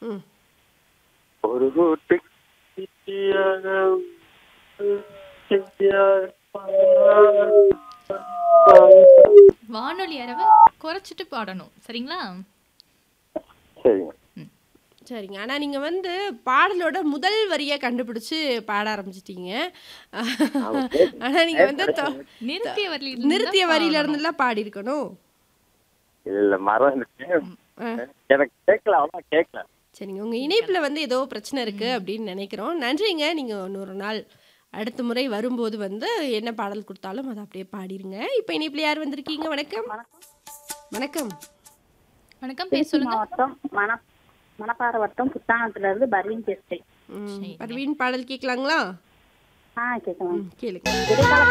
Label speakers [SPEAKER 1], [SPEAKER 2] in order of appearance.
[SPEAKER 1] ம்
[SPEAKER 2] ஒரு கூட்டு கிட்டியாக
[SPEAKER 3] வானொலி அரவை குறைச்சிட்டு பாடணும் சரிங்களா
[SPEAKER 2] சரிங்க
[SPEAKER 1] சரிங்க ஆனால் நீங்கள் வந்து பாடலோட முதல் வரியை கண்டுபிடிச்சு பாட ஆரம்பிச்சிட்டீங்க ஆனால் நீங்கள் வந்து தொ-
[SPEAKER 3] நிறுத்திய வரல
[SPEAKER 1] நிறுத்திய வரியில இருந்துலாம் பாடி இருக்கணும்
[SPEAKER 2] இல்ல இல்ல மறந்துட்டேன் எனக்கு கேட்கல அவ்வளோ கேட்கல
[SPEAKER 1] சரிங்க உங்க இணைப்புல வந்து ஏதோ பிரச்சனை இருக்கு அப்படின்னு நினைக்கிறோம் நன்றிங்க நீங்க இன்னொரு நாள் அடுத்த முறை வரும்போது வந்து என்ன பாடல் கொடுத்தாலும் அதை அப்படியே பாடிருங்க இப்போ இணைப்புல யார் வந்திருக்கீங்க வணக்கம் வணக்கம்
[SPEAKER 3] வணக்கம் பேர் சொல்லுங்க
[SPEAKER 4] மாவட்டம் மண மணப்பாறை வட்டம் புத்தானத்துல இருந்து பர்வீன் பேசுறேன்
[SPEAKER 1] ம், பர்வீன் பாடல் கேட்கலாங்களா
[SPEAKER 4] ஆ கேட்கலாம்
[SPEAKER 1] ம், கேளுங்க
[SPEAKER 4] இடைக்கால